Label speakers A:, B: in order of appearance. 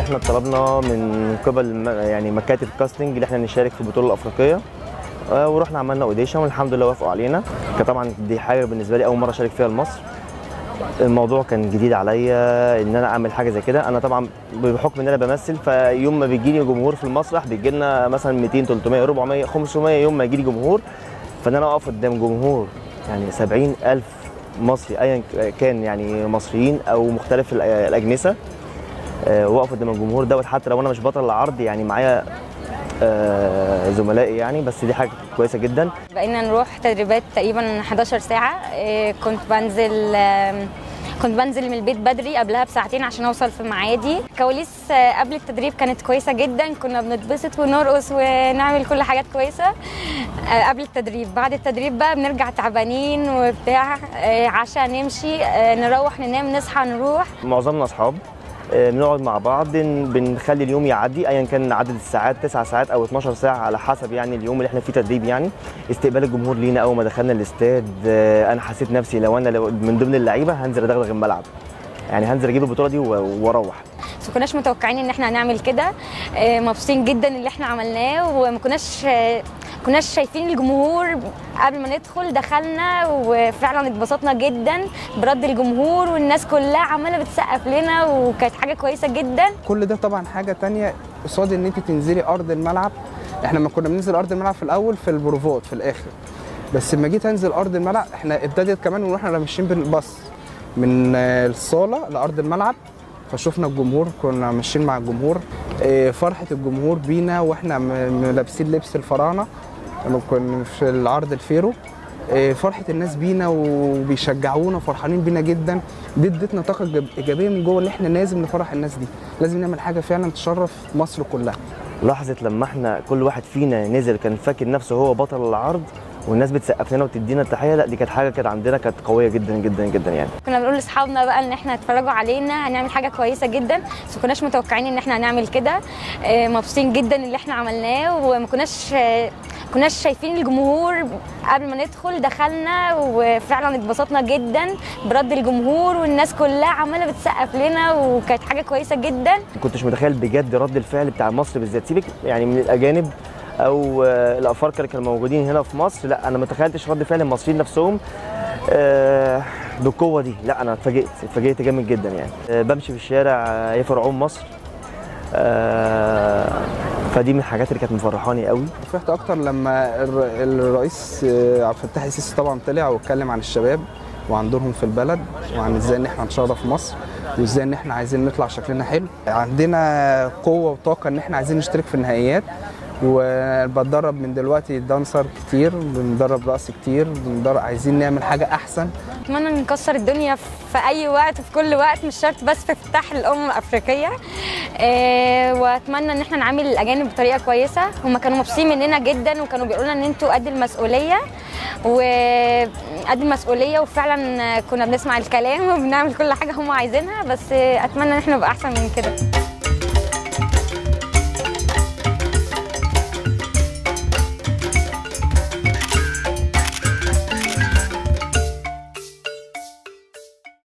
A: احنا طلبنا من قبل م- يعني مكاتب الكاستنج اللي احنا نشارك في البطوله الافريقيه آه، ورحنا عملنا اوديشن والحمد لله وافقوا علينا كان طبعا دي حاجه بالنسبه لي اول مره اشارك فيها لمصر الموضوع كان جديد عليا ان انا اعمل حاجه زي كده انا طبعا بحكم ان انا بمثل فيوم ما بيجي لي جمهور في المسرح بيجي لنا مثلا 200 300 400 500 يوم ما يجي لي جمهور فان انا اقف قدام جمهور يعني 70 الف مصري ايا كان يعني مصريين او مختلف الأ- الاجنسه آه، واقف قدام الجمهور دوت حتى لو انا مش بطل العرض يعني معايا آه، زملائي يعني بس دي حاجه كويسه جدا
B: بقينا نروح تدريبات تقريبا 11 ساعة إيه، كنت بنزل آم، كنت بنزل من البيت بدري قبلها بساعتين عشان اوصل في ميعادي كواليس آه، قبل التدريب كانت كويسه جدا كنا بنتبسط ونرقص ونعمل كل حاجات كويسه آه، قبل التدريب بعد التدريب بقى بنرجع تعبانين وبتاع آه، عشان نمشي آه، نروح ننام نصحى نروح
A: معظمنا اصحاب آه، بنقعد مع بعض بن- بنخلي اليوم يعدي ايا كان عدد الساعات 9 ساعات او 12 ساعه على حسب يعني اليوم اللي احنا فيه تدريب يعني استقبال الجمهور لينا اول ما دخلنا الاستاد آه، انا حسيت نفسي لو انا لو من ضمن اللعيبه هنزل ادغدغ الملعب يعني هنزل اجيب البطوله دي و- واروح
B: بس ما كناش متوقعين ان احنا هنعمل كده آه، مبسوطين جدا اللي احنا عملناه وما كناش آه، كناش شايفين الجمهور قبل ما ندخل دخلنا وفعلا اتبسطنا جدا برد الجمهور والناس كلها عماله بتسقف لنا وكانت حاجه كويسه جدا
C: كل ده طبعا حاجه تانية قصاد ان انت تنزلي ارض الملعب احنا ما كنا بننزل ارض الملعب في الاول في البروفات في الاخر بس لما جيت انزل ارض الملعب احنا ابتدت كمان واحنا ماشيين بالباص من آه، الصاله لارض الملعب فشفنا الجمهور كنا ماشيين مع الجمهور آه، فرحه الجمهور بينا واحنا م- م- لابسين لبس الفراعنه لما كنا في العرض الفيرو آه، فرحه الناس بينا وبيشجعونا فرحانين بينا جدا دي ادتنا طاقه إيجاب- ايجابيه من جوه اللي احنا لازم نفرح الناس دي لازم نعمل حاجه فعلا تشرف مصر كلها
A: لحظه لما احنا كل واحد فينا نزل كان فاكر نفسه هو بطل العرض والناس بتسقف لنا وتدينا التحيه لا دي كانت حاجه كانت عندنا كانت قويه جدا جدا جدا يعني
B: كنا بنقول لاصحابنا بقى ان احنا هتفرجوا علينا هنعمل حاجه كويسه جدا بس ما كناش متوقعين ان احنا هنعمل كده آه، مبسوطين جدا اللي احنا عملناه وما كناش آه، كناش شايفين الجمهور قبل ما ندخل دخلنا وفعلا اتبسطنا جدا برد الجمهور والناس كلها عماله بتسقف لنا وكانت حاجه كويسه جدا
A: ما كنتش متخيل بجد رد الفعل بتاع مصر بالذات سيبك يعني من الاجانب او آه، الافارقه اللي كانوا موجودين هنا في مصر لا انا ما تخيلتش رد فعل المصريين نفسهم آه، بالقوه دي لا انا اتفاجئت اتفاجئت جامد جدا يعني آه، بمشي في الشارع آه، يا فرعون مصر آه، فدي من الحاجات اللي كانت مفرحاني قوي
C: فرحت اكتر لما الر- الرئيس آه، عبد الفتاح السيسي طبعا طلع واتكلم عن الشباب وعن دورهم في البلد وعن ازاي ان احنا نشرف مصر وازاي ان احنا عايزين نطلع شكلنا حلو عندنا قوه وطاقه ان احنا عايزين نشترك في النهائيات وبتدرب من دلوقتي دانسر كتير بندرب رقص كتير بندرب عايزين نعمل حاجه احسن
B: اتمنى نكسر الدنيا في اي وقت في كل وقت مش شرط بس في افتتاح الامم الافريقيه آه، واتمنى ان احنا نعامل الاجانب بطريقه كويسه هم كانوا مبسوطين مننا جدا وكانوا بيقولوا لنا ان انتوا قد المسؤوليه وقد المسؤوليه وفعلا كنا بنسمع الكلام وبنعمل كل حاجه هم عايزينها بس اتمنى ان احنا نبقى احسن من كده